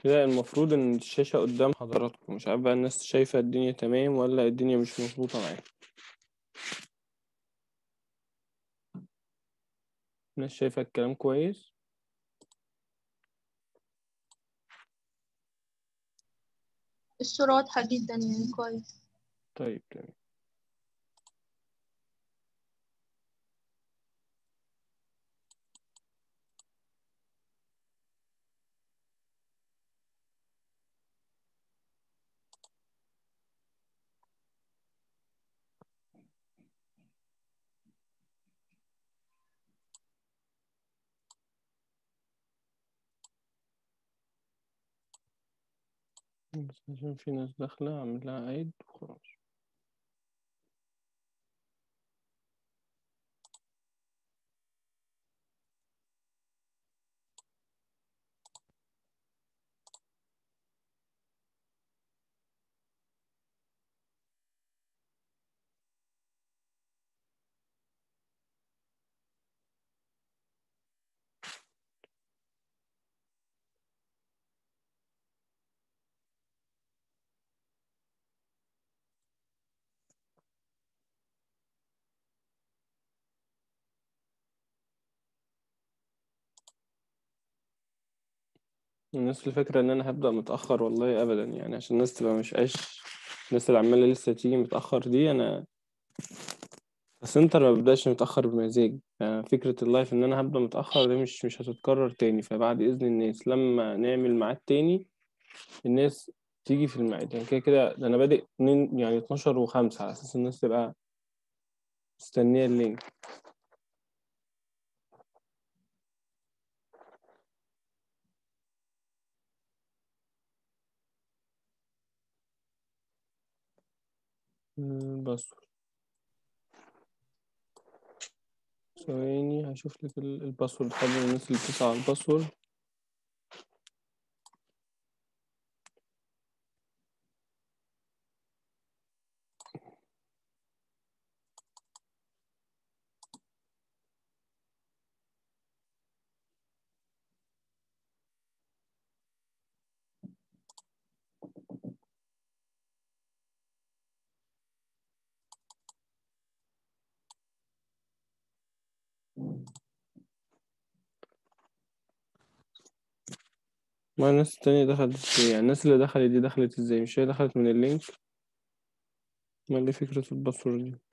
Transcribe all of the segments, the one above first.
كده المفروض إن الشاشة قدام حضراتكم مش عارف بقى الناس شايفة الدنيا تمام ولا الدنيا مش مظبوطة معايا الناس شايفة الكلام كويس الصورة واضحة جدا يعني كويس طيب تمام بس عشان في ناس داخلة أعمل لها عيد وخلاص الناس اللي فاكرة إن أنا هبدأ متأخر والله أبدا يعني عشان الناس تبقى مش عايش الناس اللي عمالة لسه تيجي متأخر دي أنا السنتر ما ببدأش متأخر بمزاج يعني فكرة اللايف إن أنا هبدأ متأخر دي مش مش هتتكرر تاني فبعد إذن الناس لما نعمل ميعاد تاني الناس تيجي في الميعاد يعني كده كده ده أنا بادئ اتنين يعني اتناشر وخمسة على أساس الناس تبقى مستنية اللينك الباسورد ثواني هشوف لك ال- الباسورد قبل الناس اللي بتسعى على الباسورد ما الناس التانية دخلت ازاي يعني الناس اللي دخلت دي دخلت ازاي مش هي دخلت من اللينك ما اللي فكرة الباسورد دي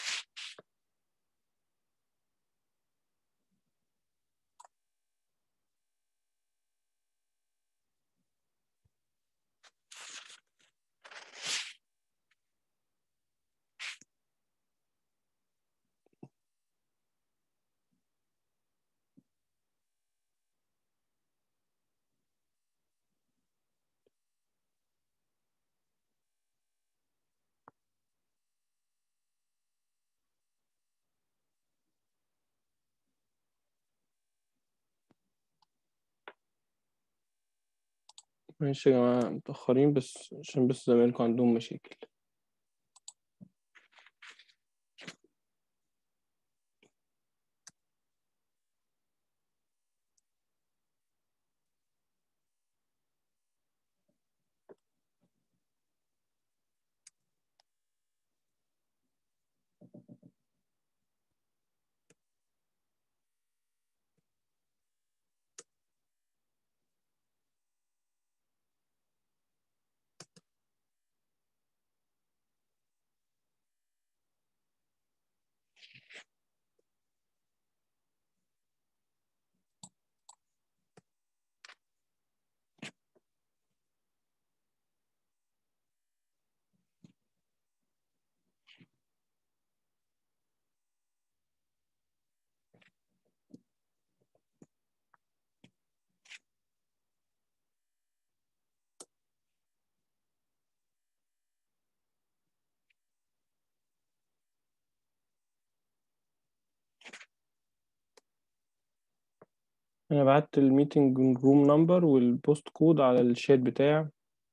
معلش يا جماعة متأخرين بس عشان بس زمايلكم عندهم مشاكل أنا بعت الميتنج روم نمبر والبوست كود على الشات بتاع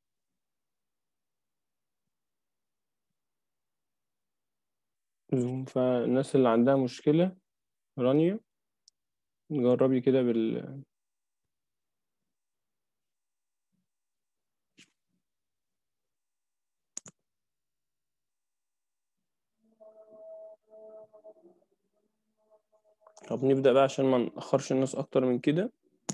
زوم فالناس اللي عندها مشكلة رانيا جربي كده بال طب نبدأ بقى عشان ما نأخرش الناس أكتر من كده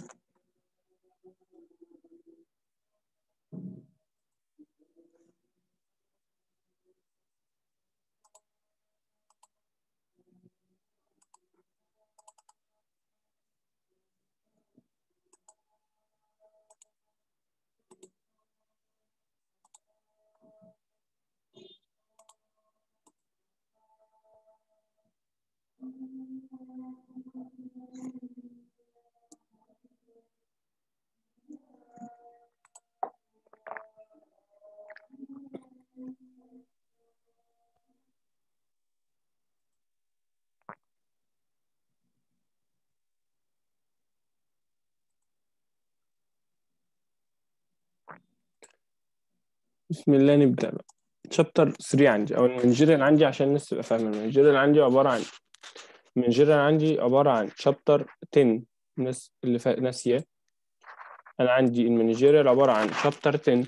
بسم الله نبدأ بقى شابتر 3 عندي أو المانجيريال عندي عشان الناس تبقى فاهمة المانجيريال عندي عبارة عن المانجيريال عندي عبارة عن شابتر 10 الناس اللي فا... ناسية أنا عندي المانجيريال عبارة عن شابتر 10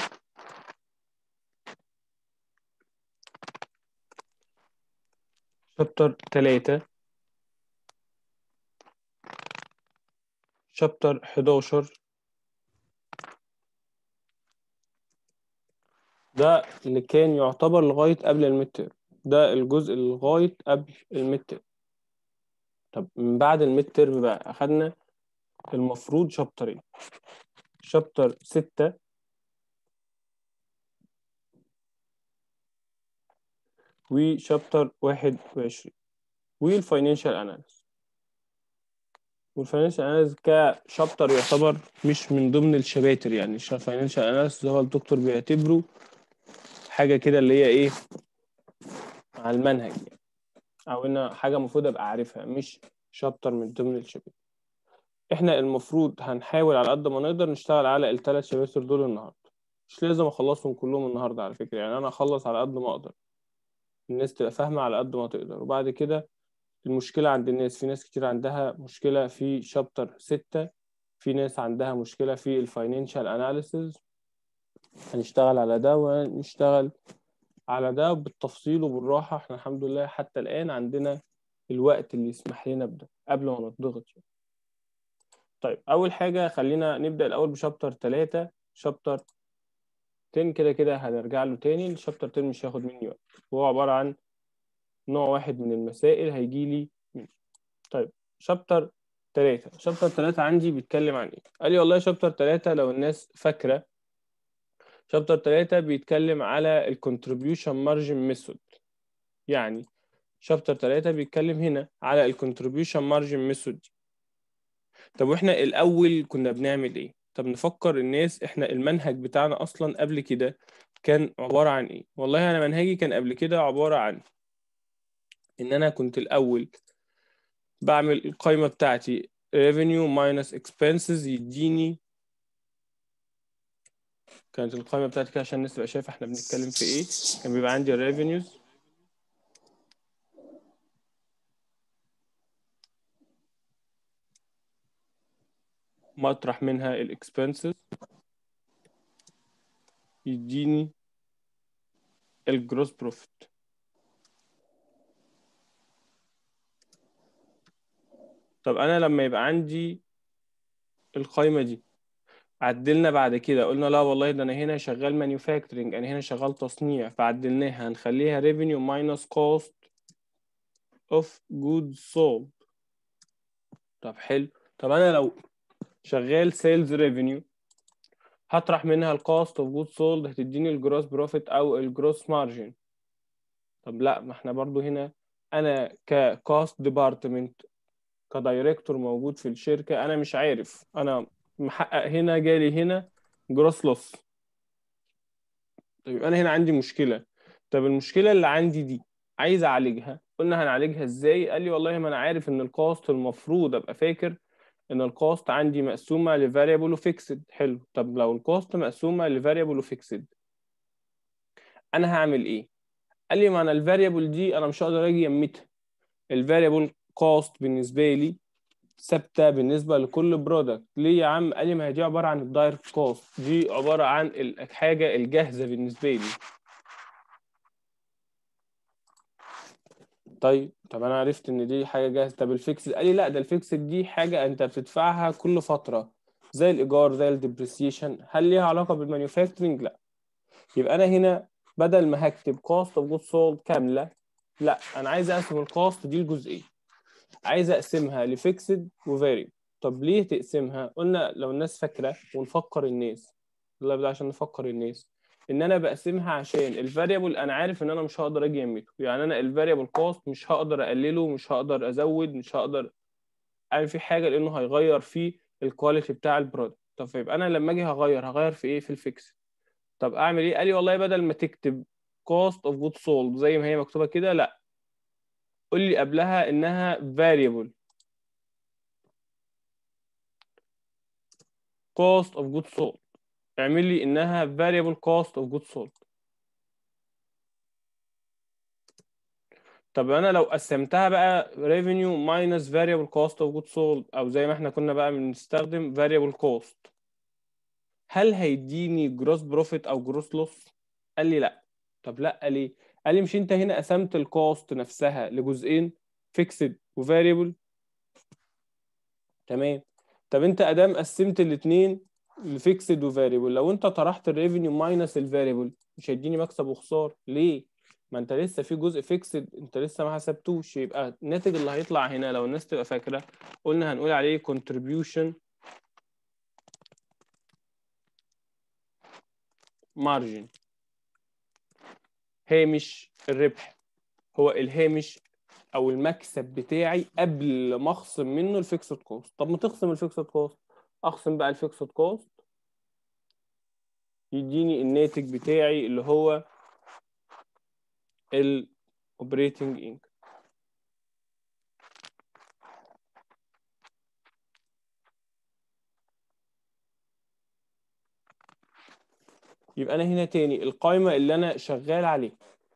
شابتر 3 شابتر 11 ده اللي كان يعتبر لغاية قبل الميد ده الجزء اللي لغاية قبل الميد طب من بعد الميد ترم بقى أخدنا المفروض شابترين شابتر 6 وشابتر 21 والفاينانشال اناليسيس والفاينانشال اناليسيس كشابتر يعتبر مش من ضمن الشباتر يعني الفاينانشال اناليسيس هو الدكتور بيعتبره حاجه كده اللي هي ايه على المنهج يعني او ان حاجه المفروض ابقى عارفها مش شابتر من ضمن الشباتر احنا المفروض هنحاول على قد ما نقدر نشتغل على الثلاث شباتر دول النهارده مش لازم اخلصهم كلهم النهارده على فكره يعني انا اخلص على قد ما اقدر الناس تبقى فاهمه على قد ما تقدر وبعد كده المشكله عند الناس في ناس كتير عندها مشكله في شابتر 6 في ناس عندها مشكله في الفاينانشال اناليسيز هنشتغل على ده ونشتغل على ده بالتفصيل وبالراحه احنا الحمد لله حتى الان عندنا الوقت اللي يسمح لنا بده قبل ما نضغط طيب اول حاجه خلينا نبدا الاول بشابتر 3 شابتر 10 كده كده هنرجع له تاني الشابتر 10 مش هياخد مني وقت وهو عباره عن نوع واحد من المسائل هيجي لي منه طيب شابتر 3 شابتر 3 عندي بيتكلم عن ايه قال لي والله شابتر 3 لو الناس فاكره شابتر 3 بيتكلم على الكونتريبيوشن مارجن ميثود يعني شابتر 3 بيتكلم هنا على الكونتريبيوشن مارجن ميثود طب واحنا الاول كنا بنعمل ايه طب نفكر الناس احنا المنهج بتاعنا اصلا قبل كده كان عبارة عن ايه والله انا منهجي كان قبل كده عبارة عن ان انا كنت الاول بعمل القائمة بتاعتي revenue minus expenses يديني كانت القائمة بتاعتي كده عشان الناس تبقى شايفة احنا بنتكلم في ايه كان بيبقى عندي revenues مطرح منها الاكسبنسز يديني الجروس بروفيت طب انا لما يبقى عندي القايمه دي عدلنا بعد كده قلنا لا والله ده انا هنا شغال مانيفاكتورنج انا هنا شغال تصنيع فعدلناها هنخليها revenue minus cost of goods sold طب حلو طب انا لو شغال سيلز ريفينيو هطرح منها الكوست اوف جود سولد هتديني الجروس بروفيت او الجروس مارجن طب لا ما احنا برضو هنا انا ككوست ديبارتمنت كدايركتور موجود في الشركه انا مش عارف انا محقق هنا جالي هنا جروس لوس طيب انا هنا عندي مشكله طب المشكله اللي عندي دي عايز اعالجها قلنا هنعالجها ازاي قال لي والله ما انا عارف ان الكوست المفروض ابقى فاكر ان الكوست عندي مقسومه لفاريبل وفيكسد حلو طب لو الكوست مقسومه لفاريبل وفيكسد انا هعمل ايه قال لي ما انا الفاريبل دي انا مش هقدر اجي يمتها الفاريبل كوست بالنسبه لي ثابته بالنسبه لكل برودكت ليه يا عم قال لي ما هي دي عباره عن الدايركت كوست دي عباره عن الحاجه الجاهزه بالنسبه لي طيب طب انا عرفت ان دي حاجه جاهزه طب الفيكس قال لي لا ده الفيكس دي حاجه انت بتدفعها كل فتره زي الايجار زي الديبريسيشن هل ليها علاقه بالمانيفاكتشرنج لا يبقى انا هنا بدل ما هكتب كوست اوف جود سولد كامله لا انا عايز اقسم الكوست دي لجزئين عايز اقسمها لفيكسد وفاريبل طب ليه تقسمها قلنا لو الناس فاكره ونفكر الناس الله يبدا عشان نفكر الناس ان انا بقسمها عشان الفاريبل انا عارف ان انا مش هقدر اجي امته يعني انا الفاريبل كوست مش هقدر اقلله مش هقدر ازود مش هقدر اعمل فيه حاجه لانه هيغير في الكواليتي بتاع البرودكت طب فيبقى انا لما اجي هغير هغير في ايه في الفيكس طب اعمل ايه قال لي والله بدل ما تكتب cost of goods sold زي ما هي مكتوبه كده لا قول لي قبلها انها variable cost of goods sold اعمل لي انها variable cost of goods sold طب انا لو قسمتها بقى revenue minus variable cost of goods sold او زي ما احنا كنا بقى بنستخدم variable cost هل هيديني gross profit او gross loss قال لي لا طب لا ليه قال لي مش انت هنا قسمت الكوست نفسها لجزئين فيكسد وفاريبل تمام طب انت ادام قسمت الاثنين لفيكسد وفاريبل لو انت طرحت الريفينيو ماينس الفاريبل مش هيديني مكسب وخساره ليه ما انت لسه في جزء فيكسد انت لسه ما حسبتوش يبقى الناتج اللي هيطلع هنا لو الناس تبقى فاكره قلنا هنقول عليه contribution margin هامش الربح هو الهامش او المكسب بتاعي قبل ما اخصم منه الفيكسد كوست طب ما تخصم الفيكسد كوست اخصم بقى الفيكسد كوست يديني الناتج بتاعي اللي هو الاوبريتنج انك يبقى انا هنا تاني القائمه اللي انا شغال عليها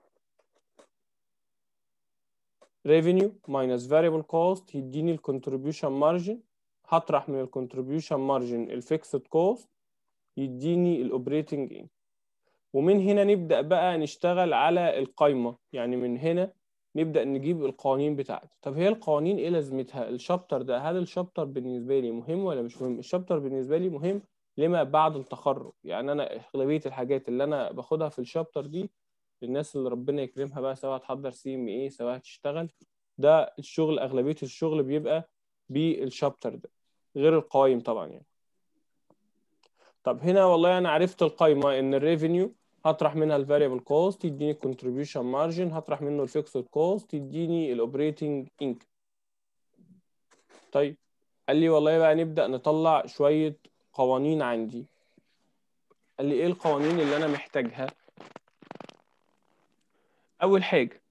revenue minus variable cost يديني الكونتريبيوشن مارجن هطرح من الكونتريبيوشن مارجن الفيكسد كوست يديني الاوبريتنج ان ومن هنا نبدا بقى نشتغل على القائمه يعني من هنا نبدا نجيب القوانين بتاعتي طب هي القوانين ايه لازمتها الشابتر ده هل الشابتر بالنسبه لي مهم ولا مش مهم الشابتر بالنسبه لي مهم لما بعد التخرج يعني انا اغلبيه الحاجات اللي انا باخدها في الشابتر دي الناس اللي ربنا يكرمها بقى سواء هتحضر سي ام اي سواء هتشتغل ده الشغل اغلبيه الشغل بيبقى بالشابتر ده غير القوائم طبعا يعني طب هنا والله انا عرفت القايمه ان الريفينيو هطرح منها الفاريبل كوست يديني الكونتريبيوشن مارجن هطرح منه الفيكسد كوست يديني الاوبريتنج انكم طيب قال لي والله بقى نبدا نطلع شويه قوانين عندي قال لي ايه القوانين اللي انا محتاجها اول حاجه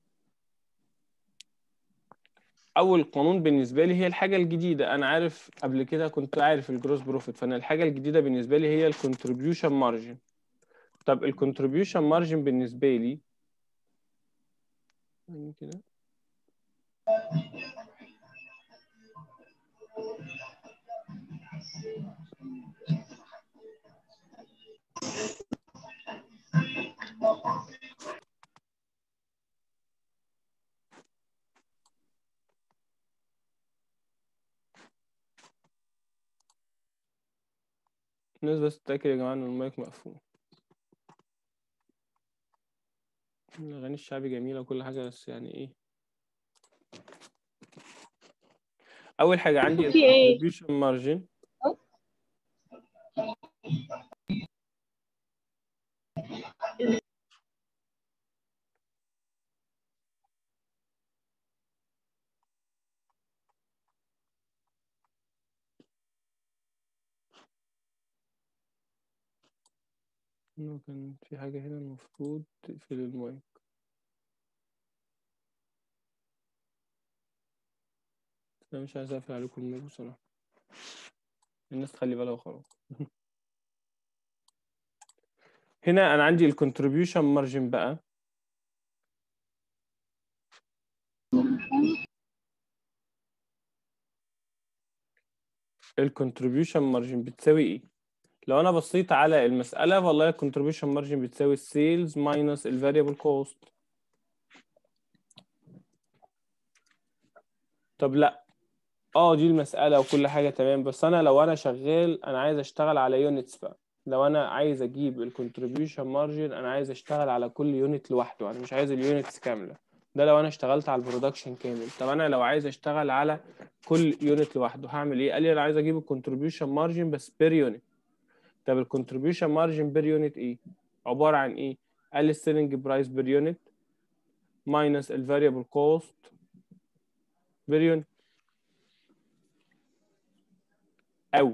اول قانون بالنسبه لي هي الحاجه الجديده انا عارف قبل كده كنت عارف الجروس بروفيت فانا الحاجه الجديده بالنسبه لي هي الكونتريبيوشن مارجن طب الكونتريبيوشن مارجن بالنسبه لي يعني كده الناس بس تتأكد يا جماعة إن المايك مقفول الأغاني الشعبي جميلة وكل حاجة بس يعني إيه أول حاجة عندي في إيه؟ contribution margin إنه كان في حاجة هنا المفروض تقفل المايك أنا مش عايز أقفل عليكم المايك بصراحة الناس تخلي بالها وخلاص هنا أنا عندي الكونتريبيوشن مارجن بقى الكونتريبيوشن مارجن بتساوي ايه لو انا بصيت على المساله والله الكونتريبيوشن مارجن بتساوي السيلز ماينس الفاريبل كوست طب لا اه دي المسألة وكل حاجة تمام بس انا لو انا شغال انا عايز اشتغل على يونتس بقى لو انا عايز اجيب الكونتريبيوشن مارجن انا عايز اشتغل على كل يونت لوحده انا مش عايز اليونتس كاملة ده لو انا اشتغلت على البرودكشن كامل طب انا لو عايز اشتغل على كل يونت لوحده هعمل ايه قال لي انا عايز اجيب الكونتريبيوشن مارجن بس بير يونت طب الكونتريبيوشن مارجن بير يونت ايه عبارة عن ايه قال لي السيلينج برايس بير يونت ماينس الفاريبل كوست بير يونت او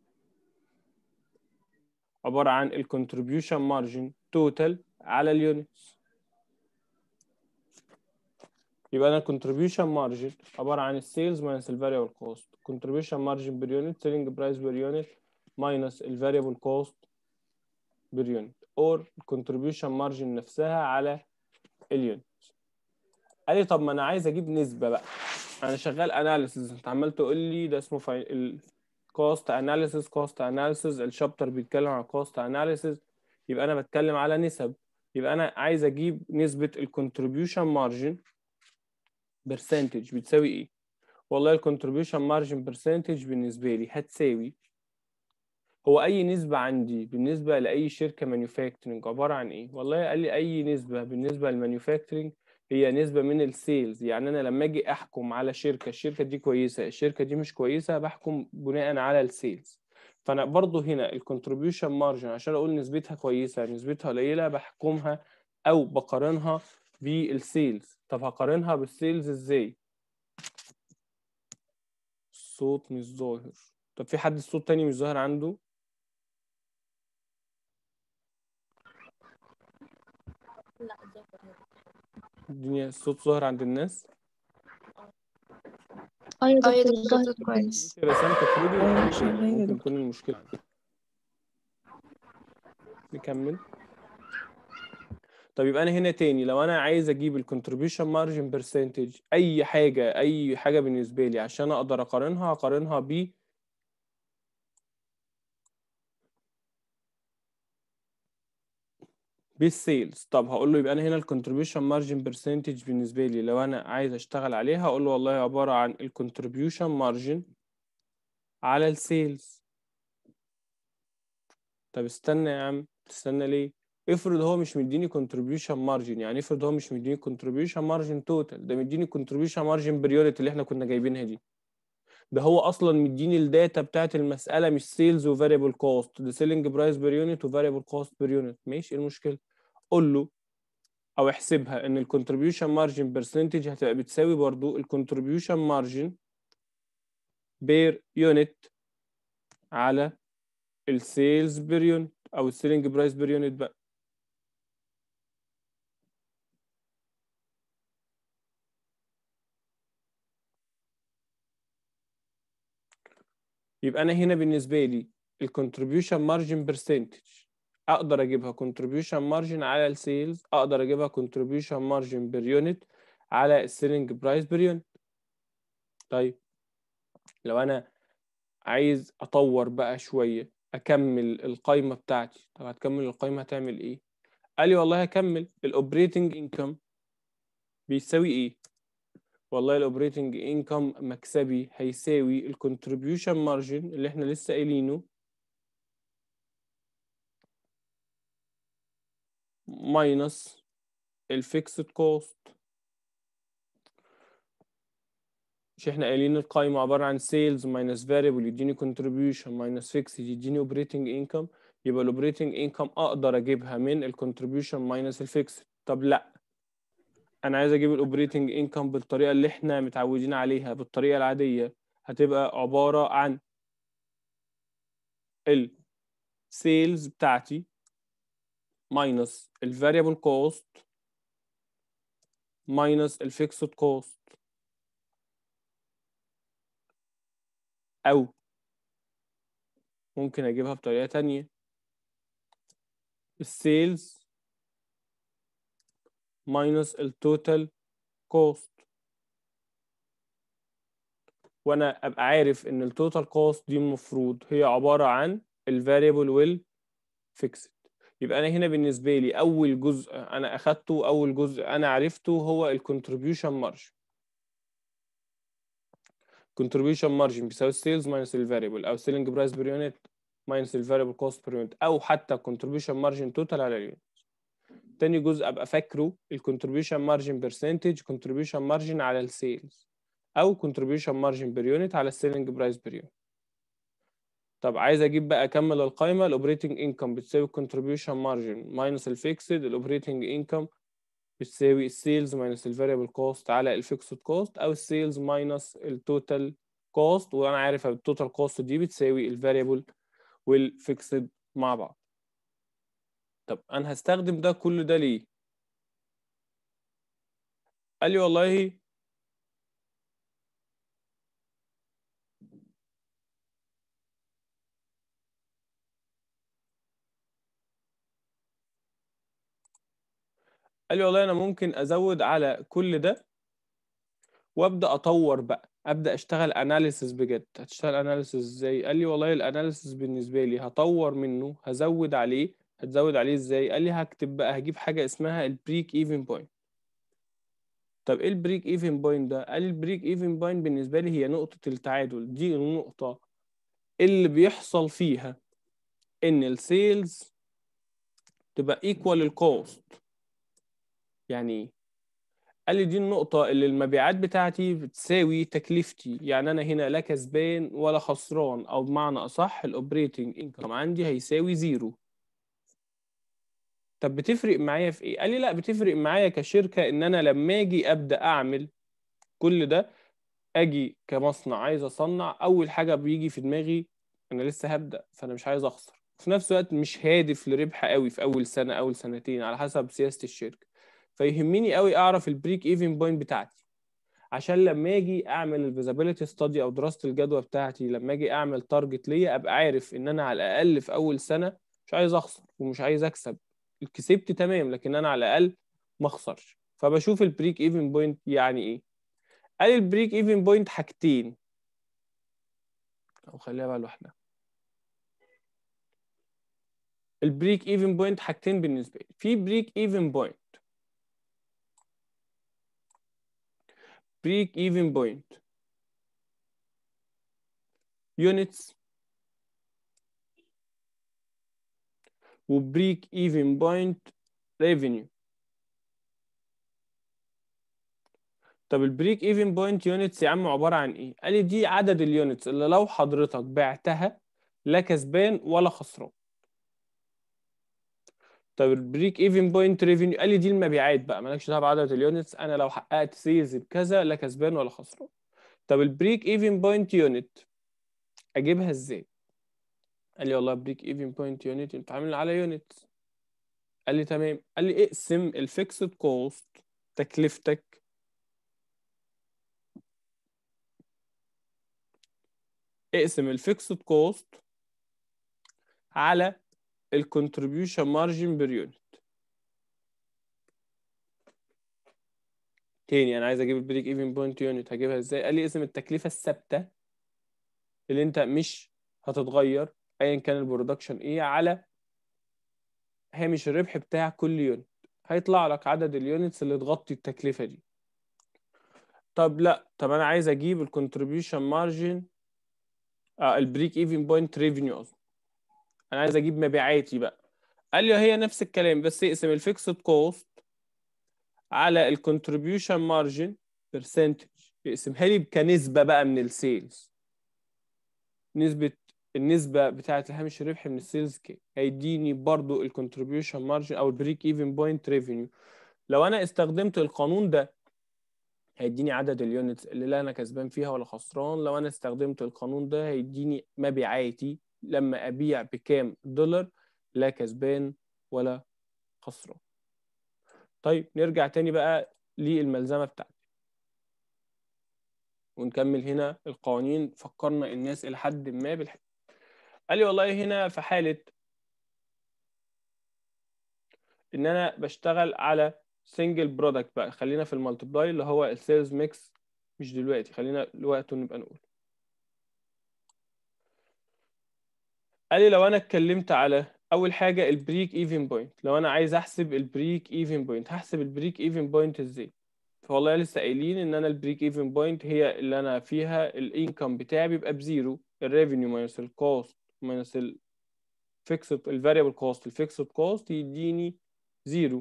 عبارة عن الكونتريبيوشن مارجن توتال على اليونتس يبقى انا الكونتريبيوشن مارجن عبارة عن السيلز ماينس الفاريبل كوست كونتريبيوشن مارجن بير يونت سيلينج برايس بير يونت ماينس الفاريبل كوست بير يونت اور الكونتريبيوشن مارجن نفسها على اليونت قال لي طب ما انا عايز اجيب نسبة بقى انا شغال اناليسيز انت عمال تقول لي ده اسمه فاي... ال... كوست اناليسيس كوست اناليسيس الشابتر بيتكلم عن كوست اناليسيس يبقى انا بتكلم على نسب يبقى انا عايز اجيب نسبه الكونتريبيوشن مارجن برسنتج بتساوي ايه والله الكونتريبيوشن مارجن برسنتج بالنسبه لي هتساوي هو اي نسبه عندي بالنسبه لاي شركه مانيفاكتشرنج عباره عن ايه والله قال لي اي نسبه بالنسبه للمانيفاكتشرنج هي نسبة من السيلز يعني أنا لما أجي أحكم على شركة الشركة دي كويسة الشركة دي مش كويسة بحكم بناء على السيلز فأنا برضو هنا الكونتريبيوشن مارجن عشان أقول نسبتها كويسة نسبتها قليلة بحكمها أو بقارنها بالسيلز طب هقارنها بالسيلز إزاي؟ الصوت مش ظاهر طب في حد الصوت تاني مش ظاهر عنده؟ لا ظهر الدنيا الصوت ظاهر عند الناس؟ اه يا اه يا دكتور دكتور ظهر كويس رسمت افرضي أيوة، شغال يا ممكن دكتور. تكون المشكلة نكمل طب يبقى انا هنا تاني لو انا عايز اجيب الكونتريبيوشن مارجن برسنتج اي حاجه اي حاجه بالنسبه لي عشان اقدر اقارنها اقارنها ب بالسيلز طب هقول له يبقى انا هنا الكونتريبيوشن مارجن برسنتج بالنسبه لي لو انا عايز اشتغل عليها هقول له والله عباره عن الكونتريبيوشن مارجن على السيلز طب استنى يا عم تستنى ليه افرض هو مش مديني كونتريبيوشن مارجن يعني افرض هو مش مديني كونتريبيوشن مارجن توتال ده مديني كونتريبيوشن مارجن بريونت اللي احنا كنا جايبينها دي ده هو اصلا مديني الداتا بتاعت المساله مش سيلز وفاريبل كوست ده سيلينج برايس بير يونت وفاريبل كوست بير يونت ماشي ايه المشكله قول له او احسبها ان الكونتريبيوشن مارجن برسنتج هتبقى بتساوي برضو الكونتريبيوشن مارجن بير يونت على السيلز بير يونت او السيلينج برايس بير يونت بقى يبقى انا هنا بالنسبه لي الكونتريبيوشن مارجن برسنتج اقدر اجيبها كونتريبيوشن مارجن على السيلز اقدر اجيبها كونتريبيوشن مارجن بير يونت على السيلينج برايس بير يونت طيب لو انا عايز اطور بقى شويه اكمل القايمه بتاعتي طب هتكمل القايمه هتعمل ايه قال لي والله هكمل الاوبريتنج انكم بيساوي ايه والله الاوبريتنج انكم مكسبي هيساوي الكونتريبيوشن مارجن اللي احنا لسه قايلينه ماينس الفيكسد كوست مش احنا قايلين القايمة عبارة عن سيلز ماينس فاريبل يديني كونتريبيوشن ماينس فيكسد يديني اوبريتنج انكم يبقى الاوبريتنج انكم اقدر اجيبها من الكونتريبيوشن ماينس الفيكسد طب لا انا عايز اجيب الاوبريتنج انكم بالطريقة اللي احنا متعودين عليها بالطريقة العادية هتبقى عبارة عن السيلز بتاعتي ماينس الفاريبل كوست ماينس الفيكسد كوست او ممكن اجيبها بطريقة تانية السيلز ماينس التوتال كوست وانا ابقى عارف ان التوتال كوست دي المفروض هي عبارة عن الفاريبل والفيكسد يبقى انا هنا بالنسبة لي اول جزء انا اخدته اول جزء انا عرفته هو الكونتريبيوشن مارجن contribution margin بيساوي السيلز minus الفاريبل او selling price per unit minus الفاريبل cost per unit او حتى contribution margin total على اليونت تاني جزء ابقى فاكره الكونتريبيوشن مارجن برسنتج contribution margin على السيلز او contribution margin per unit على السيلينج برايس per unit طب عايز اجيب بقى اكمل القائمه الاوبريتنج انكم بتساوي contribution margin minus الفيكسد الاوبريتنج انكم بتساوي السيلز ماينس الفاريبل كوست على الفيكسد كوست او السيلز ماينس التوتال كوست وانا عارف التوتال كوست دي بتساوي الفاريبل والفيكسد مع بعض طب انا هستخدم ده كل ده ليه قال لي والله قال لي والله انا ممكن ازود على كل ده وابدا اطور بقى ابدا اشتغل اناليسيس بجد هتشتغل اناليسيس ازاي قال لي والله الاناليسيس بالنسبه لي هطور منه هزود عليه هتزود عليه ازاي قال لي هكتب بقى هجيب حاجه اسمها البريك ايفن بوينت طب ايه البريك ايفن بوينت ده قال لي البريك ايفن بوينت بالنسبه لي هي نقطه التعادل دي النقطه اللي بيحصل فيها ان السيلز تبقى ايكوال الكوست يعني ايه قال لي دي النقطة اللي المبيعات بتاعتي بتساوي تكلفتي يعني أنا هنا لا كسبان ولا خسران أو بمعنى أصح الأوبريتنج إنكم عندي هيساوي زيرو طب بتفرق معايا في إيه؟ قال لي لا بتفرق معايا كشركة إن أنا لما أجي أبدأ أعمل كل ده أجي كمصنع عايز أصنع أول حاجة بيجي في دماغي أنا لسه هبدأ فأنا مش عايز أخسر في نفس الوقت مش هادف لربح قوي في أول سنة أول سنتين على حسب سياسة الشركة فيهمني قوي اعرف البريك ايفن بوينت بتاعتي عشان لما اجي اعمل الفيزابيلتي ستادي او دراسه الجدوى بتاعتي لما اجي اعمل تارجت ليا ابقى عارف ان انا على الاقل في اول سنه مش عايز اخسر ومش عايز اكسب كسبت تمام لكن انا على الاقل ما اخسرش فبشوف البريك ايفن بوينت يعني ايه قال البريك ايفن بوينت حاجتين او خليها بقى لوحدها البريك ايفن بوينت حاجتين بالنسبه لي في بريك ايفن بوينت break even point units و break even point revenue طب البريك ايفن بوينت يونتس يا عم عباره عن ايه؟ قال لي دي عدد اليونتس اللي لو حضرتك بعتها لا كسبان ولا خسران. طب البريك ايفن بوينت ريفينيو قال لي دي المبيعات بقى مالكش دعوه بعدد اليونتس انا لو حققت سيلز بكذا لا كسبان ولا خسران طب البريك ايفن بوينت يونت اجيبها ازاي قال لي والله بريك ايفن بوينت يونت انت عامل على يونت قال لي تمام قال لي اقسم الفيكسد كوست تكلفتك اقسم الفيكسد كوست على الكونتريبيوشن مارجن بير يونت تاني انا عايز اجيب البريك ايفن بوينت يونت هجيبها ازاي قال لي اسم التكلفه الثابته اللي انت مش هتتغير ايا كان البرودكشن ايه على هامش الربح بتاع كل يونت هيطلع لك عدد اليونتس اللي تغطي التكلفه دي طب لا طب انا عايز اجيب الكونتريبيوشن مارجن اه البريك ايفن بوينت ريفينيو قصدي انا عايز اجيب مبيعاتي بقى قال لي هي نفس الكلام بس اقسم الفيكسد كوست على الكونتريبيوشن مارجن برسنتج اقسمها لي كنسبه بقى من السيلز نسبه النسبه بتاعه الهامش الربح من السيلز كام هيديني برضو الكونتريبيوشن مارجن او البريك ايفن بوينت ريفينيو لو انا استخدمت القانون ده هيديني عدد اليونتس اللي لا انا كسبان فيها ولا خسران لو انا استخدمت القانون ده هيديني مبيعاتي لما ابيع بكام دولار لا كسبان ولا خسران طيب نرجع تاني بقى للملزمه بتاعتي ونكمل هنا القوانين فكرنا الناس الى حد ما بالحاجة. قال لي والله هنا في حاله ان انا بشتغل على سنجل برودكت بقى خلينا في المالتبلاي اللي هو السيلز ميكس مش دلوقتي خلينا لوقته نبقى نقول قال لي لو انا اتكلمت على اول حاجه البريك ايفن بوينت لو انا عايز احسب البريك ايفن بوينت هحسب البريك ايفن بوينت ازاي فوالله لسه قايلين ان انا البريك ايفن بوينت هي اللي انا فيها الانكم بتاعي بيبقى بزيرو الريفينيو ماينس الكوست ماينس الفيكسد الفاريبل كوست الفيكسد كوست يديني زيرو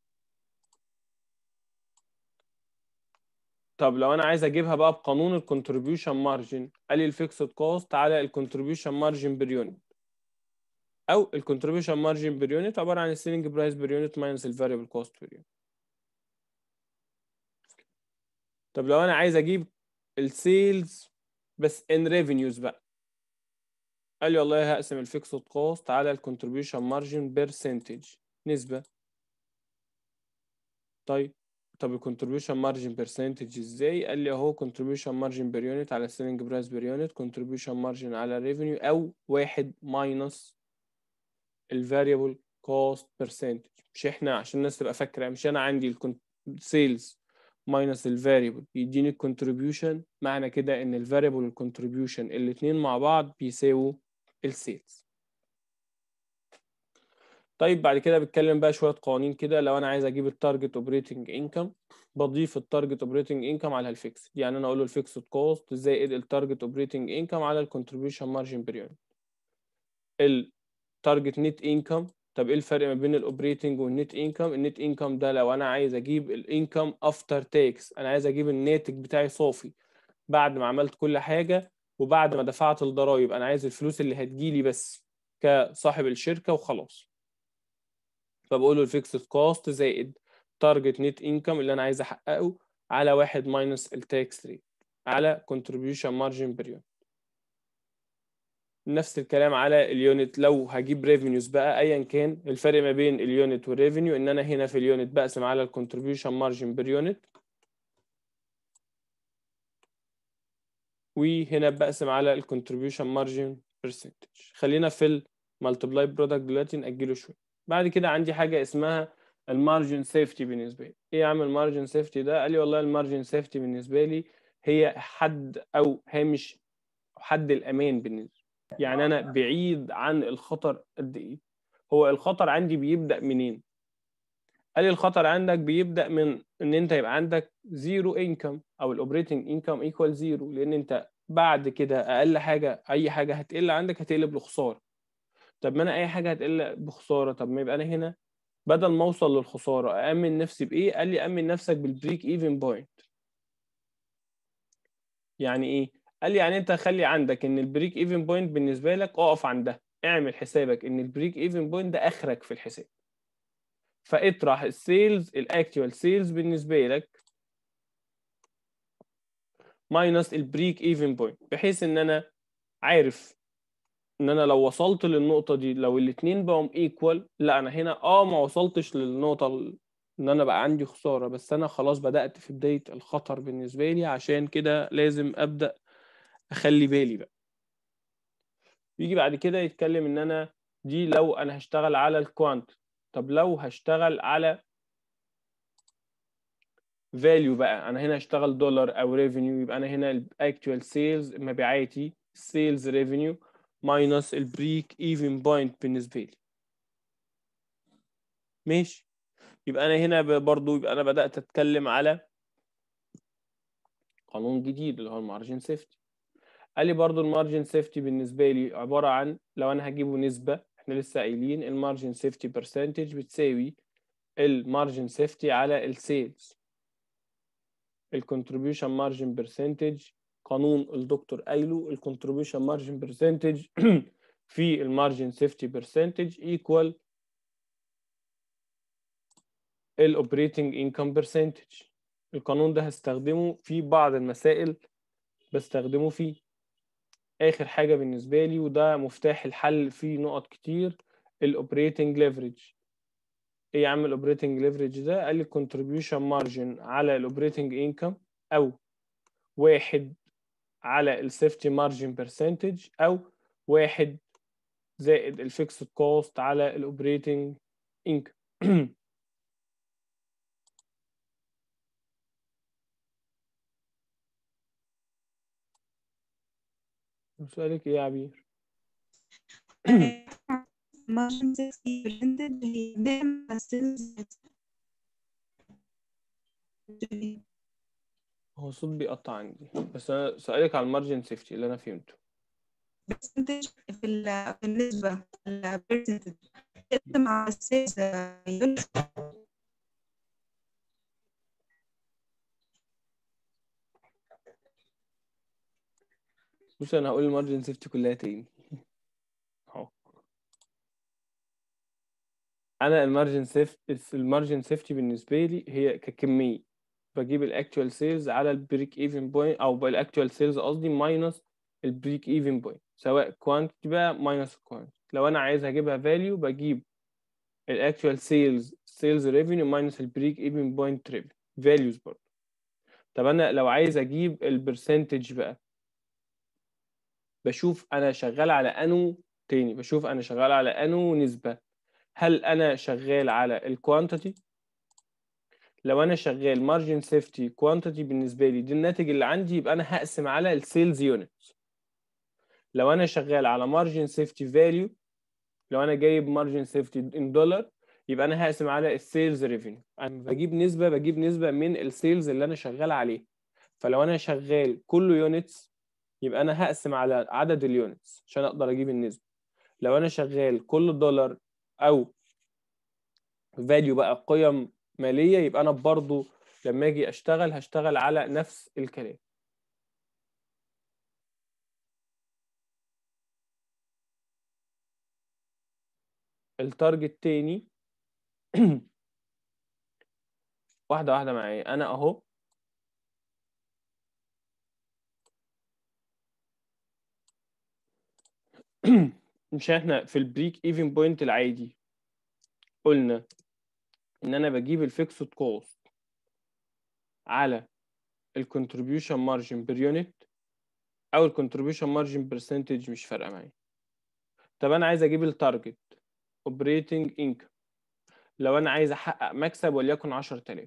طب لو انا عايز اجيبها بقى بقانون الكونتريبيوشن مارجن قال لي الفيكسد كوست على الكونتريبيوشن مارجن بير يونت او الكونتريبيوشن مارجن بير يونت عباره عن السيلينج برايس بير يونت ماينس الفاريبل كوست بير يونت طب لو انا عايز اجيب السيلز بس ان ريفينيوز بقى قال لي والله هقسم الفيكسد كوست على الكونتريبيوشن مارجن برسنتج نسبه طيب طب الكونتريبيوشن مارجن برسنتج ازاي قال لي اهو كونتريبيوشن مارجن بير يونت على السيلينج برايس بير يونت كونتريبيوشن مارجن على ريفينيو او واحد ماينس الفاريبل كوست برسنتج مش احنا عشان الناس تبقى فاكره مش انا عندي السيلز ماينس الفاريبل يديني الكونتريبيوشن معنى كده ان الفاريبل والكونتريبيوشن الاثنين مع بعض بيساووا السيلز طيب بعد كده بتكلم بقى شويه قوانين كده لو انا عايز اجيب التارجت اوبريتنج انكم بضيف التارجت اوبريتنج انكم على الفيكس يعني انا اقول له الفيكسد كوست زائد التارجت اوبريتنج انكم على الكونتريبيوشن مارجن بير يونت التارجت نت انكم طب ايه الفرق ما بين الاوبريتنج والنت انكم النت انكم ده لو انا عايز اجيب الانكم افتر تاكس انا عايز اجيب الناتج بتاعي صافي بعد ما عملت كل حاجه وبعد ما دفعت الضرايب انا عايز الفلوس اللي هتجيلي بس كصاحب الشركه وخلاص فبقول له الفيكسد كوست زائد تارجت نت انكم اللي انا عايز احققه على واحد ماينس التاكس ريت على كونتريبيوشن مارجن بير يونت نفس الكلام على اليونت لو هجيب ريفينيوز بقى ايا كان الفرق ما بين اليونت والريفينيو ان انا هنا في اليونت بقسم على الكونتريبيوشن مارجن بير يونت وهنا بقسم على الكونتريبيوشن مارجن برسنتج خلينا في المالتيبلاي برودكت دلوقتي ناجله شويه بعد كده عندي حاجه اسمها المارجن سيفتي بالنسبه لي ايه يا عم المارجن سيفتي ده قال لي والله المارجن سيفتي بالنسبه لي هي حد او هامش حد الامان بالنسبه لي يعني انا بعيد عن الخطر قد ايه هو الخطر عندي بيبدا منين قال لي الخطر عندك بيبدا من ان انت يبقى عندك زيرو انكم او الاوبريتنج انكم ايكوال زيرو لان انت بعد كده اقل حاجه اي حاجه هتقل عندك هتقلب لخساره طب ما انا اي حاجه هتقل بخساره طب ما يبقى انا هنا بدل ما اوصل للخساره امن نفسي بايه قال لي امن نفسك بالبريك ايفن بوينت يعني ايه قال لي يعني انت خلي عندك ان البريك ايفن بوينت بالنسبه لك اقف عندها اعمل حسابك ان البريك ايفن بوينت ده اخرك في الحساب فاطرح السيلز الاكتوال سيلز بالنسبه لك ماينس البريك ايفن بوينت بحيث ان انا عارف ان انا لو وصلت للنقطه دي لو الاثنين بقوا ايكوال لا انا هنا اه ما وصلتش للنقطه ان انا بقى عندي خساره بس انا خلاص بدات في بدايه الخطر بالنسبه لي عشان كده لازم ابدا اخلي بالي بقى يجي بعد كده يتكلم ان انا دي لو انا هشتغل على الكوانت طب لو هشتغل على فاليو بقى انا هنا هشتغل دولار او ريفينيو يبقى انا هنا الاكتوال سيلز مبيعاتي سيلز ريفينيو ماينس البريك ايفن بوينت بالنسبه لي ماشي يبقى انا هنا برضو يبقى انا بدات اتكلم على قانون جديد اللي هو المارجن سيفتي قال لي برضو المارجن سيفتي بالنسبه لي عباره عن لو انا هجيبه نسبه احنا لسه قايلين المارجن سيفتي برسنتج بتساوي المارجن سيفتي على السيلز الكونتريبيوشن مارجن برسنتج قانون الدكتور قايله الكونتريبيوشن مارجن برسنتج في المارجن سيفتي برسنتج ايكوال الاوبريتنج انكم برسنتج القانون ده هستخدمه في بعض المسائل بستخدمه فيه اخر حاجه بالنسبه لي وده مفتاح الحل في نقط كتير الاوبريتنج ليفريج ايه يا عم الاوبريتنج ليفريج ده قال لي contribution مارجن على الاوبريتنج انكم او واحد على السيفتي مارجن برسنتج او واحد زائد الفيكسد كوست على الاوبريتنج انكم سؤالك ايه يا عبير؟ مارجن 60% هي دايما السيلز هو الصوت بيقطع عندي بس انا سألك على المارجن سيفتي اللي انا فهمته برسنتج في ال- في النسبة البرسنتج تقسم على السيلز يونت بص انا هقول المارجن سيفتي كلها تاني اهو انا المارجن سيفتي المارجن سيفتي بالنسبه لي هي ككميه بجيب الاكتوال سيلز على البريك ايفن بوينت او الاكتوال سيلز قصدي ماينس البريك ايفن بوينت سواء كوانتيتي بقى ماينس كوانتيتي لو انا عايز اجيبها فاليو بجيب الاكتوال سيلز سيلز ريفينيو ماينس البريك ايفن بوينت ريفينيو فاليوز برضه طب انا لو عايز اجيب البرسنتج بقى بشوف انا شغال على انو تاني بشوف انا شغال على انو نسبة هل انا شغال على الكوانتيتي لو انا شغال مارجن سيفتي كوانتيتي بالنسبة لي دي الناتج اللي عندي يبقى انا هقسم على السيلز يونت لو انا شغال على مارجن سيفتي فاليو لو انا جايب مارجن سيفتي ان دولار يبقى انا هقسم على السيلز ريفينيو انا بجيب نسبة بجيب نسبة من السيلز اللي انا شغال عليه فلو انا شغال كله يونتس يبقى انا هقسم على عدد اليونتس عشان اقدر اجيب النسبه لو انا شغال كل دولار او فاليو بقى قيم ماليه يبقى انا برضو لما اجي اشتغل هشتغل على نفس الكلام التارجت تاني واحده واحده معايا انا اهو مش احنا في البريك ايفن بوينت العادي قلنا ان انا بجيب الفيكسد كوست على الكونتريبيوشن مارجن بير يونت او الكونتريبيوشن مارجن برسنتج مش فارقه معايا طب انا عايز اجيب التارجت اوبريتنج انكم لو انا عايز احقق مكسب وليكن 10000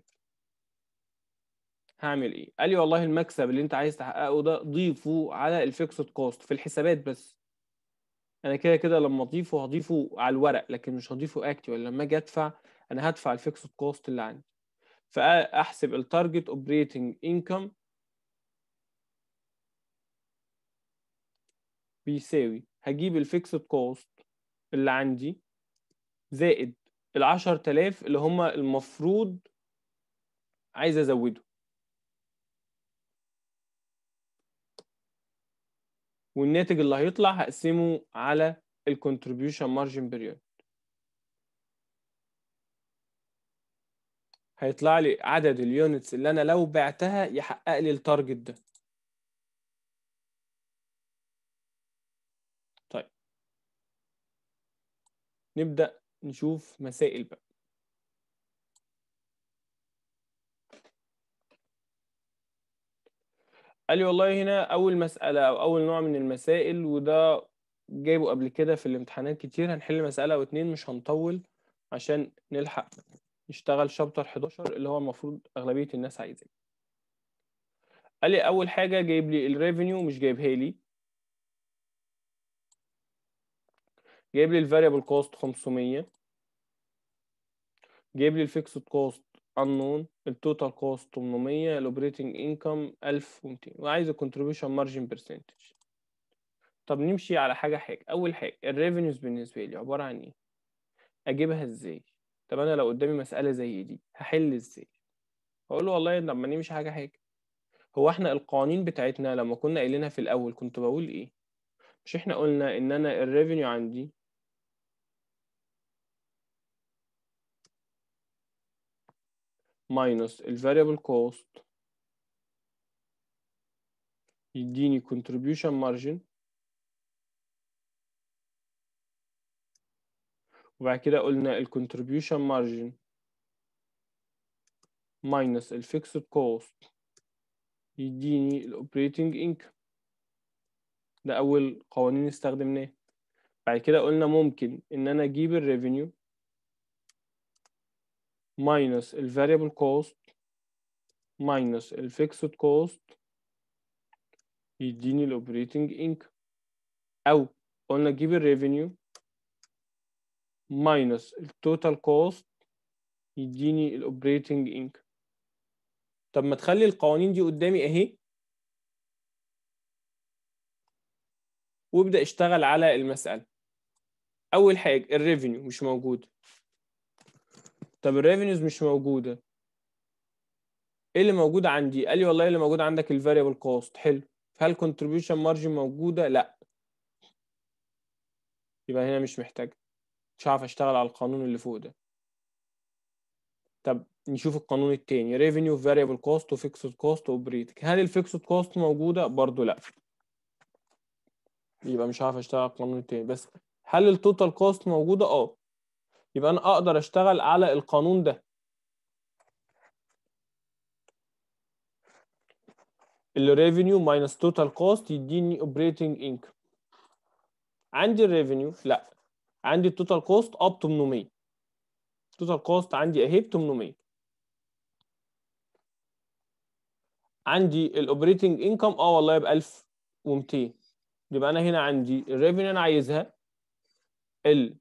هعمل ايه قال لي والله المكسب اللي انت عايز تحققه ده ضيفه على الفيكسد كوست في الحسابات بس انا كده كده لما اضيفه هضيفه على الورق لكن مش هضيفه اكتوال لما اجي ادفع انا هدفع الفيكسد كوست اللي عندي فاحسب التارجت اوبريتنج انكم بيساوي هجيب الفيكسد كوست اللي عندي زائد ال 10000 اللي هم المفروض عايز ازوده والناتج اللي هيطلع هقسمه على الكونتريبيوشن مارجن بير هيطلع لي عدد اليونتس اللي انا لو بعتها يحقق لي التارجت ده طيب نبدأ نشوف مسائل بقى قال لي والله هنا أول مسألة أو أول نوع من المسائل وده جايبه قبل كده في الامتحانات كتير هنحل مسألة أو اتنين مش هنطول عشان نلحق نشتغل شابتر 11 اللي هو المفروض أغلبية الناس عايزاه قال لي أول حاجة جايب لي الريفينيو مش جايبها لي جايب لي الفاريبل كوست 500 جايب لي الفيكسد كوست unknown التوتال كوست 800 الاوبريتنج انكم 1200 وعايز الكونتريبيوشن مارجن برسنتج طب نمشي على حاجه حاجه اول حاجه الريفينيوز بالنسبه لي عباره عن ايه اجيبها ازاي طب انا لو قدامي مساله زي دي هحل ازاي هقول له والله لما نمشي حاجه حاجه هو احنا القوانين بتاعتنا لما كنا قايلينها في الاول كنت بقول ايه مش احنا قلنا ان انا الريفينيو عندي minus ال variable cost يديني contribution margin وبعد كده قلنا ال contribution margin minus ال fixed cost يديني ال operating income ده أول قوانين استخدمناه بعد كده قلنا ممكن إن أنا أجيب ال revenue minus ال variable cost minus ال fixed cost يديني ال operating income أو قلنا أجيب ال revenue minus ال total cost يديني ال operating income طب ما تخلي القوانين دي قدامي اهي وابدا اشتغل على المساله اول حاجه الريفينيو مش موجود طب الريفينيوز مش موجوده ايه اللي موجود عندي قال لي والله اللي موجود عندك الفاريبل كوست حلو هل كونتريبيوشن مارجن موجوده لا يبقى هنا مش محتاج مش هعرف اشتغل على القانون اللي فوق ده طب نشوف القانون التاني revenue variable cost و fixed cost operating هل الفيكسد كوست موجودة؟ برضو لا يبقى مش هعرف اشتغل على القانون التاني بس هل التوتال كوست موجودة؟ اه يبقى انا اقدر اشتغل على القانون ده ال revenue minus total cost يديني operating income عندي الريفينيو لا عندي التوتال كوست اب 800 التوتال كوست عندي اهي ب 800 عندي الاوبريتنج انكم اه والله ب 1200 يبقى انا هنا عندي الريفينيو انا عايزها ال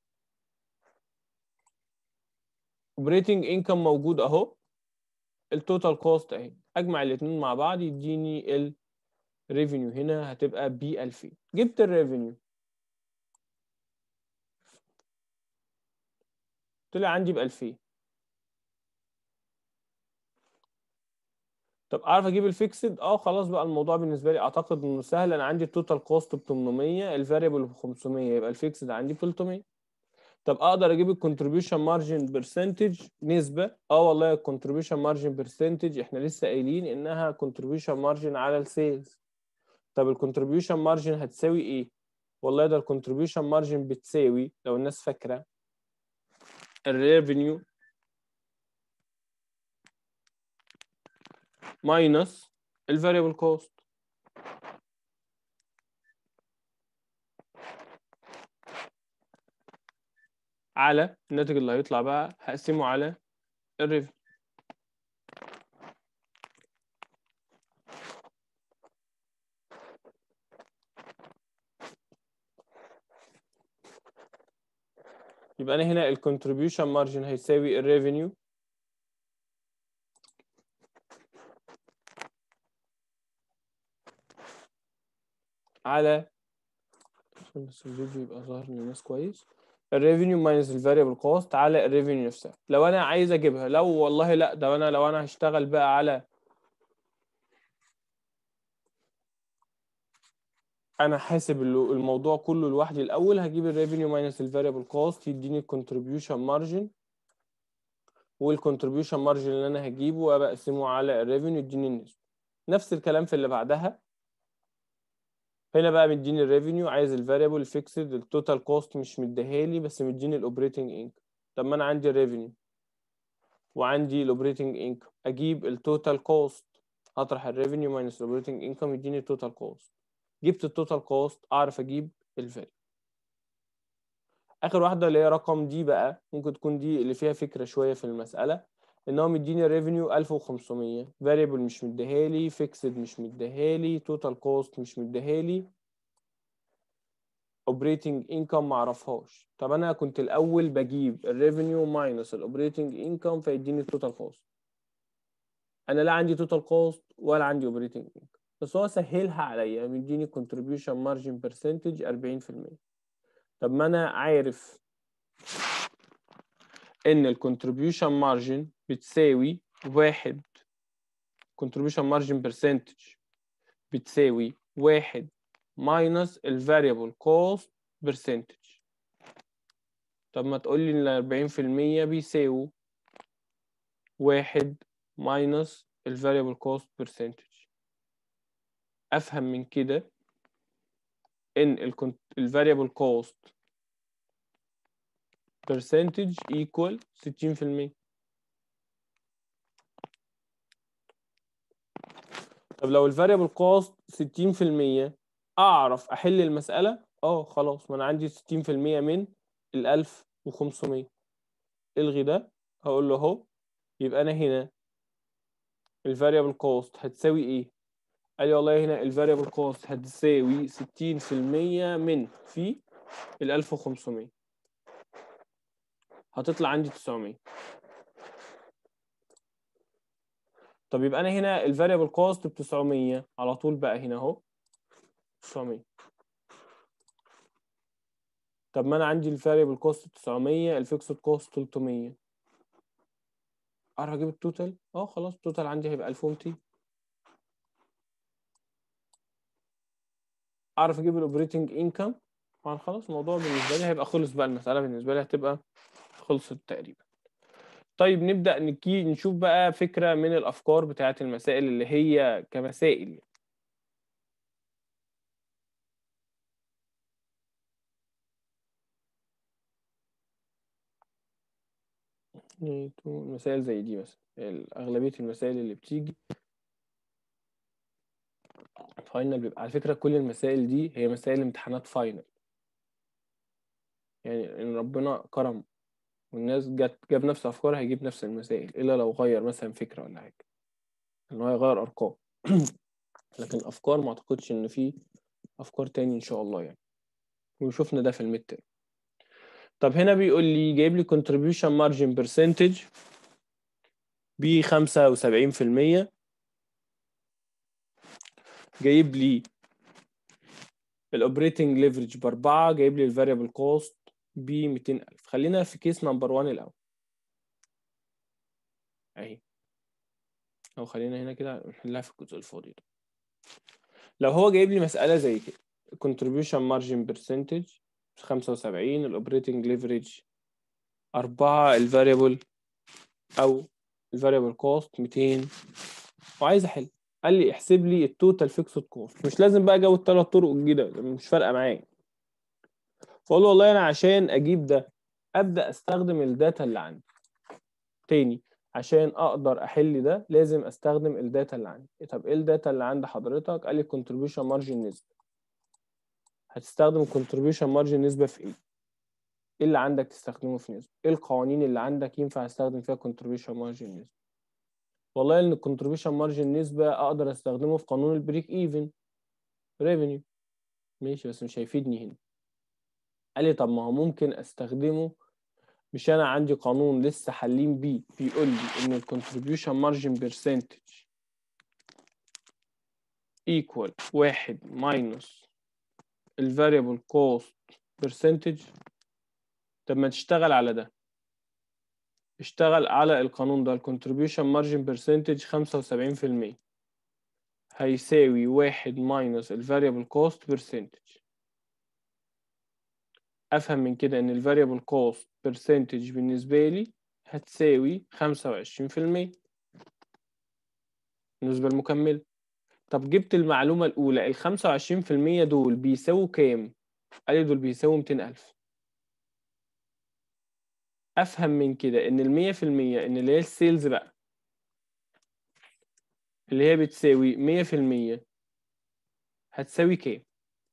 اوبريتنج انكم موجود اهو التوتال كوست اهي اجمع الاثنين مع بعض يديني الريفينيو هنا هتبقى ب 2000 جبت الريفينيو طلع عندي ب 2000 طب اعرف اجيب الفيكسد اه خلاص بقى الموضوع بالنسبه لي اعتقد انه سهل انا عندي التوتال كوست ب 800 الفاريبل ب 500 يبقى الفيكسد عندي ب 300 طب اقدر اجيب الكونتريبيوشن مارجن برسنتج نسبه اه والله الكونتريبيوشن مارجن برسنتج احنا لسه قايلين انها كونتريبيوشن مارجن على السيلز طب الكونتريبيوشن مارجن هتساوي ايه والله ده الكونتريبيوشن مارجن بتساوي لو الناس فاكره الريفينيو ماينس الفاريبل كوست على الناتج اللي هيطلع بقى هقسمه على الريفينيو يبقى انا هنا الكونتريبيوشن مارجن هيساوي الريفينيو على عشان بس الفيديو يبقى ظاهر للناس كويس الريفينيو ماينس الفاريبل كوست على الريفينيو نفسها لو انا عايز اجيبها لو والله لا ده انا لو انا هشتغل بقى على انا حاسب ال- الموضوع كله لوحدي الاول هجيب الريفينيو ماينس الفاريبل كوست يديني الكونتريبيوشن مارجن والكونتريبيوشن مارجن اللي انا هجيبه وابقى اقسمه على الريفينيو يديني النسبه نفس الكلام في اللي بعدها هنا بقى مديني الريفينيو عايز الفاريبل الفيكسد التوتال كوست مش مديهالي بس مديني الاوبريتنج انكم طب ما انا عندي الريفينيو وعندي الاوبريتنج انكم اجيب التوتال كوست اطرح الريفينيو ماينس الاوبريتنج انكم يديني التوتال كوست جبت التوتال كوست اعرف اجيب الفاليو اخر واحده اللي هي رقم دي بقى ممكن تكون دي اللي فيها فكره شويه في المساله ان هو مديني الريفينيو 1500 فاريبل مش مديهالي فيكسد مش مديهالي توتال كوست مش مديهالي اوبريتنج انكم ما اعرفهاش طب انا كنت الاول بجيب الريفينيو ماينس الاوبريتنج انكم فيديني التوتال كوست انا لا عندي توتال كوست ولا عندي اوبريتنج انكم بس هو سهلها عليا مديني كونتريبيوشن مارجن برسنتج 40% طب ما انا عارف ان الكونتريبيوشن مارجن بتساوي واحد contribution margin percentage بتساوي واحد minus ال variable cost percentage طب ما تقول لي ان ال 40% بيساووا واحد minus ال variable cost percentage افهم من كده ان ال con- ال variable cost percentage equal 60% طب لو الفاريبل كوست 60% اعرف احل المسألة اه خلاص ما انا عندي 60% من ال 1500 الغي ده هقول له اهو يبقى انا هنا الفاريبل كوست هتساوي ايه قال لي والله هنا الفاريبل كوست هتساوي 60% من في ال 1500 هتطلع عندي 900 طب يبقى انا هنا الفاريبل كوست ب 900 على طول بقى هنا اهو 900 طب ما انا عندي الفاريبل كوست 900 الفيكسد كوست 300 اعرف اجيب التوتال اه خلاص التوتال عندي هيبقى 1200 اعرف اجيب الاوبريتنج انكم خلاص الموضوع بالنسبه لي هيبقى خلص بقى المساله بالنسبه لي هتبقى خلصت تقريبا طيب نبدا نكي نشوف بقى فكره من الافكار بتاعه المسائل اللي هي كمسائل مسائل زي دي مثلا اغلبيه المسائل اللي بتيجي فاينل بيبقى على فكره كل المسائل دي هي مسائل امتحانات فاينل يعني ان ربنا كرم والناس جت جاب نفس افكارها هيجيب نفس المسائل الا لو غير مثلا فكره ولا حاجه ان هو يغير ارقام لكن افكار ما اعتقدش ان في افكار تاني ان شاء الله يعني وشفنا ده في الميد طب هنا بيقول لي جايب لي contribution margin percentage ب 75% جايب لي الاوبريتنج ليفرج باربعة جايب لي الفاريبل كوست ب 200000 خلينا في كيس نمبر 1 الاول اهي او خلينا هنا كده نحلها في الجزء الفاضي ده لو هو جايب لي مسألة زي كده contribution margin percentage 75 الاوبريتنج ليفرج 4 الفاريبل او الفاريبل كوست 200 وعايز احل قال لي احسب لي التوتال فيكسد كوست مش لازم بقى جو الثلاث طرق الجديده مش فارقه معايا فاقول له والله انا عشان اجيب ده ابدا استخدم الداتا اللي عندي تاني عشان اقدر احل ده لازم استخدم الداتا اللي عندي طب ايه الداتا اللي عند حضرتك قال لي contribution مارجن نسبه هتستخدم contribution مارجن نسبه في ايه ايه اللي عندك تستخدمه في نسبه ايه القوانين اللي عندك ينفع استخدم فيها contribution مارجن نسبه والله ان الكونتريبيوشن مارجن نسبه اقدر استخدمه في قانون البريك ايفن ريفينيو ماشي بس مش هيفيدني هنا قال لي طب ما هو ممكن استخدمه مش انا عندي قانون لسه حالين بيه بيقول لي ان الكونتريبيوشن مارجن برسنتج ايكوال واحد ماينس الفاريبل كوست برسنتج طب ما تشتغل على ده اشتغل على القانون ده الكونتريبيوشن مارجن برسنتج 75% هيساوي واحد ماينس الفاريبل كوست برسنتج افهم من كده ان الفاريبل كوست برسنتج بالنسبه لي هتساوي 25% النسبه المكمله طب جبت المعلومه الاولى ال 25% دول بيساووا كام قال لي دول بيساووا 200000 افهم من كده ان المية في المية ان اللي هي السيلز بقى اللي هي بتساوي مية في المية هتساوي كام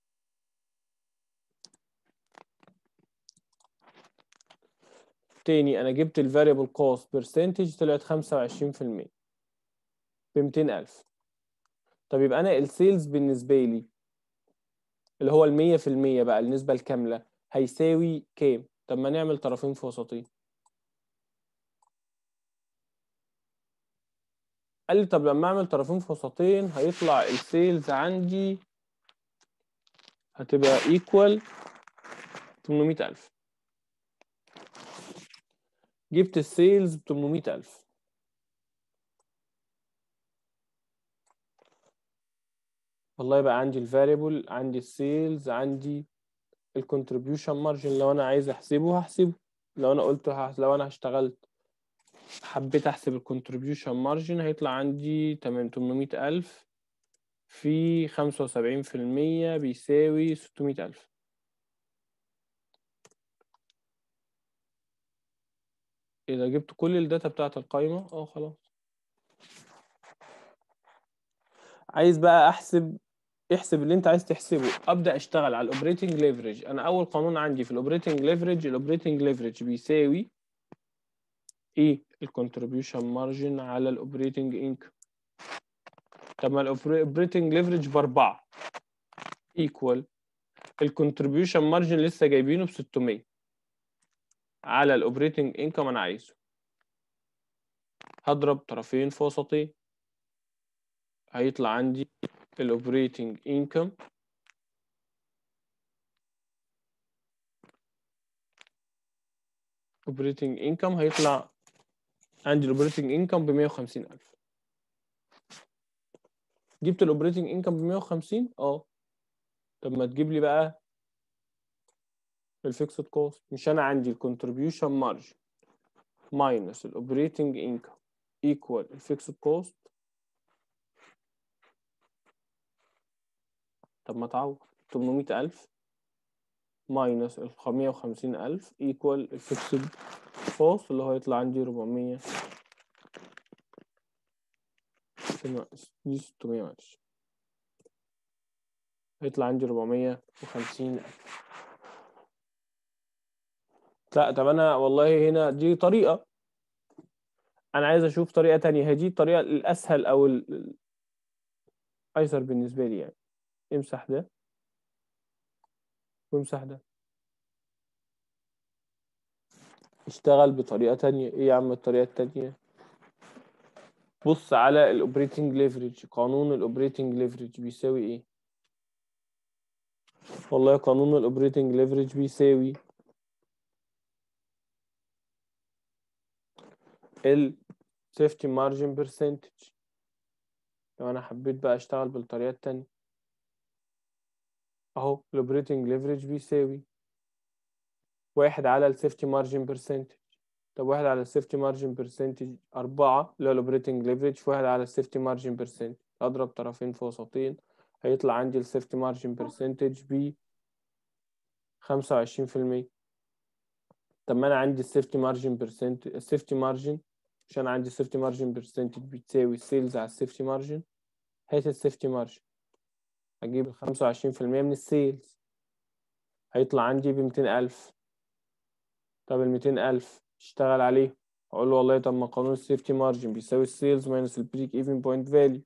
تاني انا جبت الفاريبل كوست برسنتج طلعت خمسة وعشرين في المية بمتين الف طب يبقى انا السيلز بالنسبة لي اللي هو المية في المية بقى النسبة الكاملة هيساوي كام طب ما نعمل طرفين في وسطين قال لي طب لما اعمل طرفين في وسطين هيطلع السيلز عندي هتبقى ايكوال 800000 جبت السيلز ب 800000 والله يبقى عندي الفاريبل عندي السيلز عندي الكونتريبيوشن مارجن لو انا عايز احسبه هحسبه لو انا قلت هح... لو انا اشتغلت حبيت احسب الكونتريبيوشن مارجن هيطلع عندي 800000 في 75% بيساوي 600000 إذا جبت كل الداتا بتاعت القائمة اه خلاص عايز بقى احسب احسب اللي انت عايز تحسبه ابدا اشتغل على الاوبريتنج ليفرج انا اول قانون عندي في الاوبريتنج ليفرج الاوبريتنج ليفرج بيساوي ايه الكونتريبيوشن مارجن على الاوبريتنج انكم طب ما الاوبريتنج ليفرج باربعه ايكوال الكونتريبيوشن مارجن لسه جايبينه ب 600 على الاوبريتنج انكم انا عايزه هضرب طرفين في وسطين هيطلع عندي الاوبريتنج انكم اوبريتنج انكم هيطلع عندي الاوبريتنج انكم ب 150000 جبت الاوبريتنج انكم ب 150 اه طب ما تجيب لي بقى الفيكسد كوست مش انا عندي الكونتريبيوشن مارجن ماينس الاوبريتنج انكم ايكوال الفيكسد كوست طب ما تعوض 800000 ماينس ال 150000 ايكوال الفيكسد كوست اللي هو يطلع عندي 400 دي 600 معلش هيطلع عندي 450 لا طب انا والله هنا دي طريقة انا عايز اشوف طريقة تانية هي دي الطريقة الاسهل او ال- الايسر بالنسبة لي يعني امسح ده وامسح ده اشتغل بطريقة تانية ايه يا عم الطريقة التانية بص على الاوبريتنج ليفريج قانون الاوبريتنج ليفريج بيساوي ايه والله قانون الاوبريتنج ليفريج بيساوي ال safety margin percentage لو انا حبيت بقى اشتغل بالطريقة التانية اهو الاوبريتنج ليفريج بيساوي واحد على السيفتي مارجن برسنتج طب واحد على السيفتي مارجن برسنتج أربعة اللي هو الاوبريتنج ليفريج في واحد على السيفتي مارجن برسنتج أضرب طرفين في وسطين هيطلع عندي السيفتي مارجن برسنتج ب خمسة وعشرين في المية طب ما أنا عندي السيفتي مارجن برسنت السيفتي مارجن عشان عندي السيفتي مارجن برسنتج بتساوي السيلز على السيفتي مارجن هات السيفتي مارجن أجيب الخمسة وعشرين في المية من السيلز هيطلع عندي بميتين ألف طب الميتين ألف اشتغل عليه أقول له والله طب ما قانون السيفتي مارجن بيساوي السيلز ماينس البريك ايفن بوينت فاليو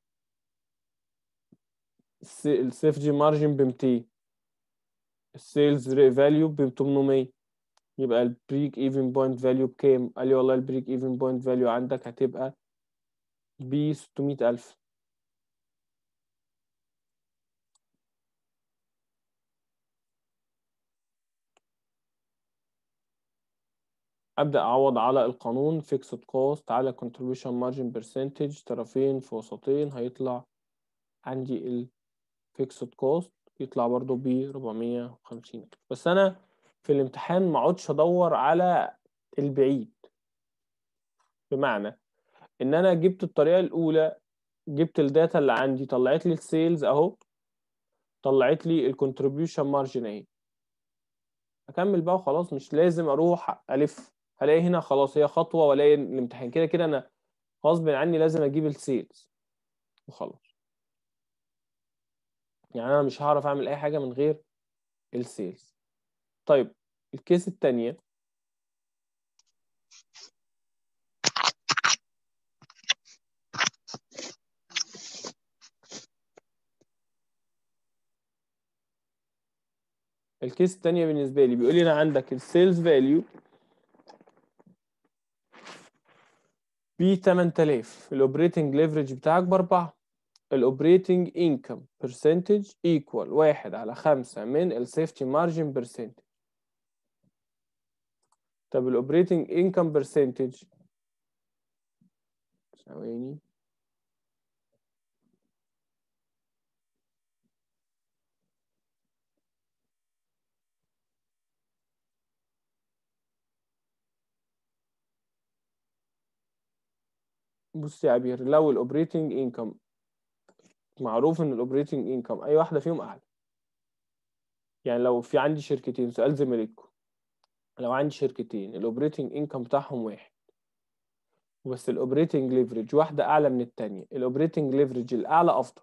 السيفتي مارجن بمتين السيلز فاليو ب 800 يبقى البريك ايفن بوينت فاليو بكام؟ قال لي والله البريك ايفن بوينت فاليو عندك هتبقى ب 600000 ابدا اعوض على القانون فيكسد كوست على contribution margin percentage طرفين في وسطين هيطلع عندي الفيكسد كوست يطلع برضو ب 450 بس انا في الامتحان ما اقعدش ادور على البعيد بمعنى ان انا جبت الطريقه الاولى جبت الداتا اللي عندي طلعت لي السيلز اهو طلعت لي الكونتريبيوشن مارجن اهي اكمل بقى وخلاص مش لازم اروح الف هلاقي هنا خلاص هي خطوه والاقي الامتحان كده كده انا غصب عني لازم اجيب السيلز وخلاص يعني انا مش هعرف اعمل اي حاجه من غير السيلز طيب الكيس التانية الكيس التانية بالنسبة لي بيقول لي أنا عندك السيلز فاليو ب 8000 الاوبريتنج ليفريج بتاعك بأربعة الاوبريتنج انكم برسنتج ايكوال واحد على خمسة من السيفتي مارجن برسنتج طب الاوبريتنج انكم برسنتج ثواني بص يا عبير لو الاوبريتنج انكم معروف ان الاوبريتنج انكم اي واحده فيهم اعلى يعني لو في عندي شركتين سؤال زميلتكم لو عندي شركتين الاوبريتنج انكم بتاعهم واحد بس الاوبريتنج ليفريج واحده اعلى من التانية الاوبريتنج ليفريج الاعلى افضل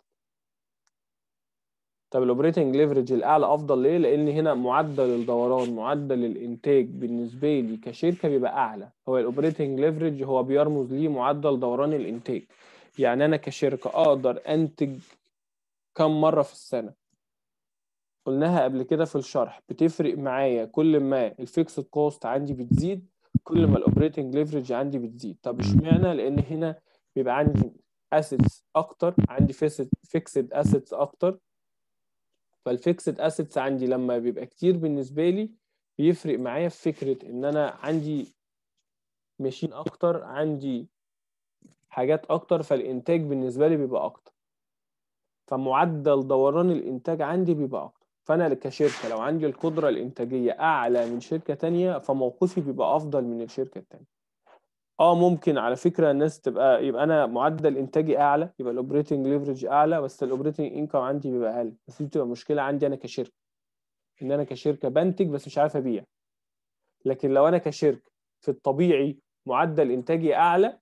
طب الاوبريتنج ليفريج الاعلى افضل ليه لان هنا معدل الدوران معدل الانتاج بالنسبه لي كشركه بيبقى اعلى هو الاوبريتنج ليفريج هو بيرمز ليه معدل دوران الانتاج يعني انا كشركه اقدر انتج كم مره في السنه قلناها قبل كده في الشرح بتفرق معايا كل ما الفيكسد كوست عندي بتزيد كل ما الاوبريتنج ليفريج عندي بتزيد طب اشمعنى لان هنا بيبقى عندي اسيتس اكتر عندي فيكسد اسيتس اكتر فالفيكسد اسيتس عندي لما بيبقى كتير بالنسبه لي بيفرق معايا في فكره ان انا عندي ماشين اكتر عندي حاجات اكتر فالانتاج بالنسبه لي بيبقى اكتر فمعدل دوران الانتاج عندي بيبقى اكتر فانا كشركه لو عندي القدره الانتاجيه اعلى من شركه تانية فموقفي بيبقى افضل من الشركه التانية اه ممكن على فكره الناس تبقى يبقى انا معدل انتاجي اعلى يبقى الاوبريتنج ليفرج اعلى بس الاوبريتنج انكم عندي بيبقى اقل بس دي بتبقى مشكله عندي انا كشركه ان انا كشركه بنتج بس مش عارف ابيع لكن لو انا كشركه في الطبيعي معدل انتاجي اعلى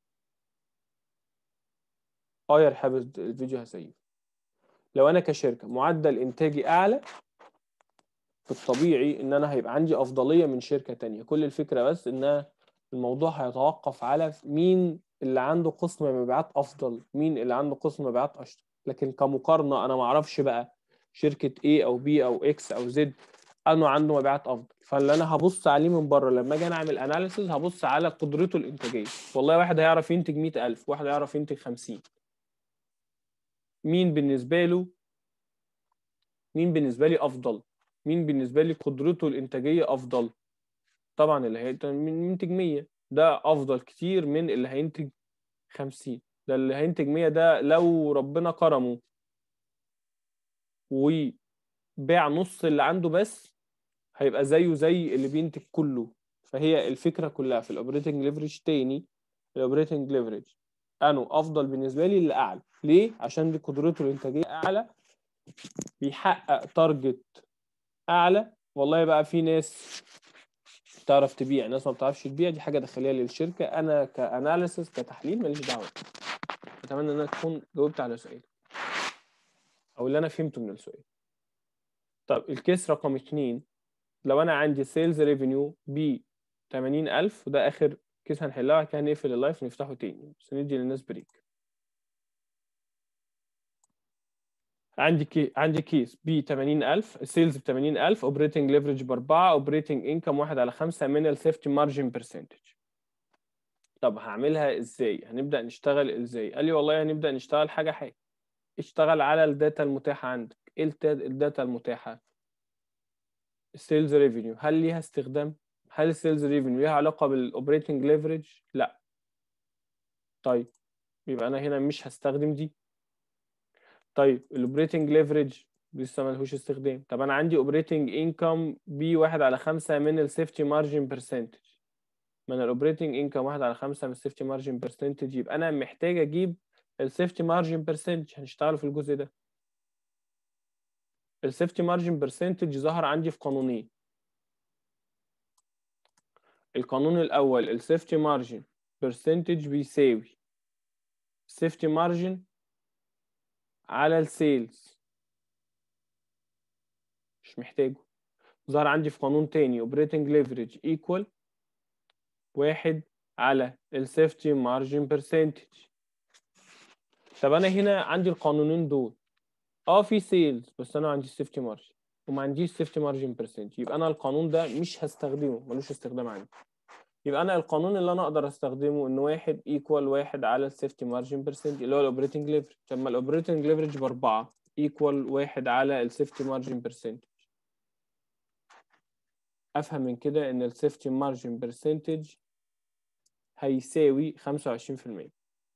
اه يا رحاب الفيديو هسيبه لو انا كشركه معدل انتاجي اعلى في الطبيعي ان انا هيبقى عندي افضليه من شركه تانية كل الفكره بس ان الموضوع هيتوقف على مين اللي عنده قسم مبيعات افضل مين اللي عنده قسم مبيعات اشطر لكن كمقارنه انا ما اعرفش بقى شركه A او B او X او Z انه عنده مبيعات افضل فاللي انا هبص عليه من بره لما اجي انا اعمل اناليسيز هبص على قدرته الانتاجيه والله واحد هيعرف ينتج 100000 واحد هيعرف ينتج 50 مين بالنسبه له مين بالنسبه لي افضل مين بالنسبه لي قدرته الانتاجيه افضل طبعا اللي هينتج 100 ده افضل كتير من اللي هينتج 50 ده اللي هينتج 100 ده لو ربنا كرمه وباع نص اللي عنده بس هيبقى زيه زي اللي بينتج كله فهي الفكره كلها في الاوبريتنج ليفرج تاني الاوبريتنج ليفرج انه افضل بالنسبه لي اللي اعلى ليه عشان دي قدرته الانتاجيه اعلى بيحقق تارجت اعلى والله بقى في ناس تعرف تبيع ناس ما بتعرفش تبيع دي حاجه داخليه للشركه انا كاناليسيس كتحليل ماليش دعوه اتمنى ان انا تكون جاوبت على سؤال او اللي انا فهمته من السؤال طب الكيس رقم اتنين لو انا عندي سيلز ريفينيو ب 80000 وده اخر كيس هنحلها وبعد كده هنقفل اللايف ونفتحه تاني بس ندي للناس بريك عندي كي... عندي كيس ب 80000 السيلز ب 80000 اوبريتنج ليفرج ب 4 اوبريتنج انكم 1 على 5 من السيفتي مارجن برسنتج طب هعملها ازاي هنبدا نشتغل ازاي قال لي والله هنبدا نشتغل حاجه حاجه اشتغل على الداتا المتاحه عندك ايه الداتا المتاحه السيلز ريفينيو هل ليها استخدام هل السيلز ريفينيو ليها علاقه بالاوبريتنج ليفرج لا طيب يبقى انا هنا مش هستخدم دي طيب الاوبريتنج ليفرج لسه ملهوش استخدام طب انا عندي اوبريتنج انكم ب 1 على 5 من السيفتي مارجن برسنتج من الاوبريتنج انكم 1 على 5 من السيفتي مارجن برسنتج يبقى انا محتاج اجيب السيفتي مارجن برسنتج هنشتغل في الجزء ده السيفتي مارجن برسنتج ظهر عندي في قانونين القانون الاول السيفتي مارجن برسنتج بيساوي السيفتي مارجن على السيلز مش محتاجه ظهر عندي في قانون تاني اوبريتنج ليفرج ايكوال واحد على السيفتي مارجن برسنتج طب انا هنا عندي القانونين دول اه في سيلز بس انا عندي السيفتي مارجن وما عنديش سيفتي مارجن برسنت يبقى انا القانون ده مش هستخدمه ملوش استخدام عندي يبقى انا القانون اللي انا اقدر استخدمه ان واحد ايكوال واحد على السيفتي مارجن برسنت اللي هو الاوبريتنج ليفرج لما الاوبريتنج ليفرج باربعه ايكوال واحد على السيفتي مارجن برسنت افهم من كده ان السيفتي مارجن برسنتج هيساوي 25%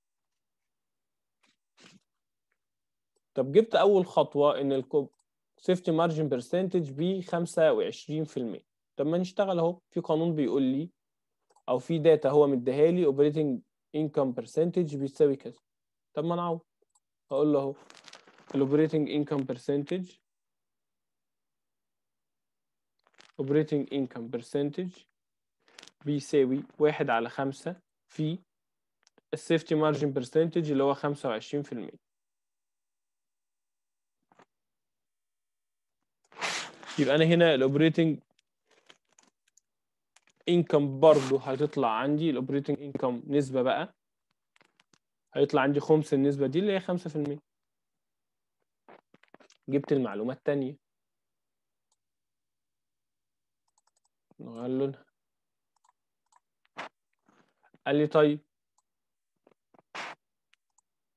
طب جبت اول خطوه ان الكوب سيفتي مارجن برسنتج ب 25% طب ما نشتغل اهو في قانون بيقول لي او في داتا هو مديها لي اوبريتنج انكم برسنتج بيساوي كذا طب ما نعوض هقول له اهو الاوبريتنج انكم برسنتج اوبريتنج انكم برسنتج بيساوي واحد على خمسة في السيفتي مارجن برسنتج اللي هو خمسة وعشرين في المية يبقى أنا هنا الأوبريتنج انكم برضو هتطلع عندي الأوبريتنج انكم نسبة بقى هيطلع عندي خمس النسبة دي اللي هي خمسة في المية جبت المعلومة التانية نغير لونها قال لي طيب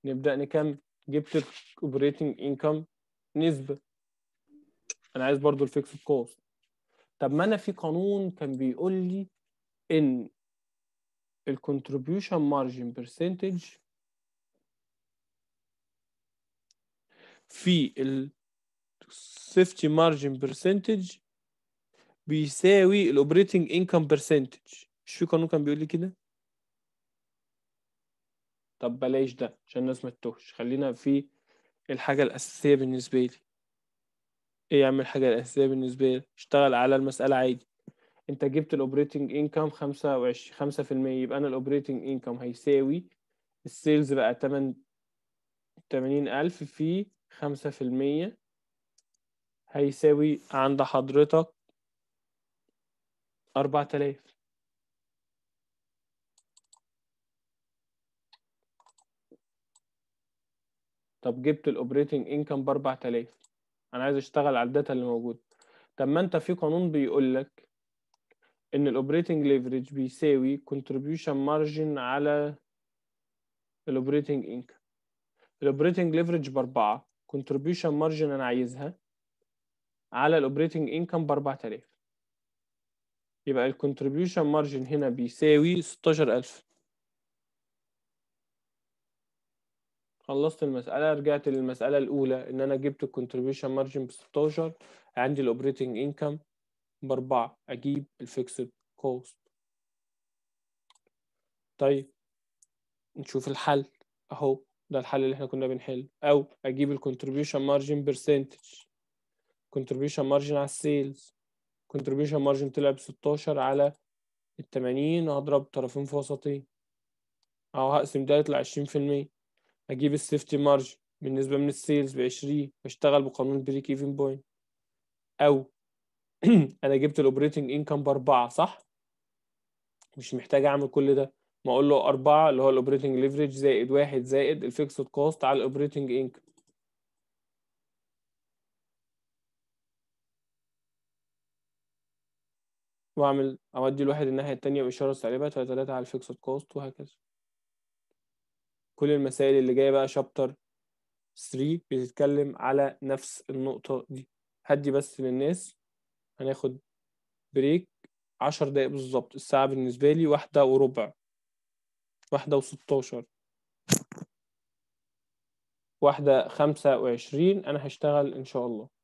نبدأ نكمل جبت الاوبريتنج انكم نسبة انا عايز برضو الفيكسد كوست طب ما انا في قانون كان بيقول لي ان الكونتريبيوشن مارجن برسنتج في السيفتي مارجن برسنتج بيساوي الاوبريتنج انكم برسنتج مش في قانون كان بيقول لي كده طب بلاش ده عشان الناس ما تتوهش خلينا في الحاجة الأساسية بالنسبة لي ايه يعمل الحاجة الأساسية بالنسبة لي اشتغل على المسألة عادي انت جبت الاوبريتنج انكم خمسة وعشرين خمسة في المية يبقى انا الاوبريتنج انكم هيساوي السيلز بقى تمن تمانين ألف في خمسة في المية هيساوي عند حضرتك أربعة آلاف طب جبت الاوبريتنج انكم ب 4000 انا عايز اشتغل على الداتا اللي موجوده طب ما انت في قانون بيقول لك ان الاوبريتنج ليفريج بيساوي كونتريبيوشن مارجن على الاوبريتنج انكم الاوبريتنج ليفريج باربعة كونتريبيوشن مارجن انا عايزها على الاوبريتنج انكم ب 4000 يبقى الكونتريبيوشن مارجن هنا بيساوي 16000 خلصت المسألة رجعت للمسألة الأولى إن أنا جبت الكونتريبيوشن مارجن ب 16 عندي الأوبريتنج إنكم بأربعة أجيب الفيكسد كوست طيب نشوف الحل أهو ده الحل اللي إحنا كنا بنحله أو أجيب الكونتريبيوشن مارجن برسنتج كونتريبيوشن مارجن على السيلز كونتريبيوشن مارجن طلع ب 16 على التمانين وهضرب طرفين في وسطين أهو هقسم ده يطلع 20% اجيب السيفتي مارجن بالنسبه من السيلز ب 20 بشتغل بقانون البريك ايفن بوينت او انا جبت الاوبريتنج انكم باربعه صح مش محتاج اعمل كل ده ما اقول له أربعة اللي هو الاوبريتنج ليفريج زائد واحد زائد الفيكسد كوست على الاوبريتنج انكم واعمل اودي الواحد الناحيه التانية باشاره سالبه تلاتة على الفيكسد كوست وهكذا كل المسائل اللي جايه بقى شابتر 3 بتتكلم على نفس النقطة دي هدي بس للناس هناخد بريك عشر دقايق بالظبط الساعة بالنسبة لي واحدة وربع واحدة وستاشر واحدة خمسة وعشرين أنا هشتغل إن شاء الله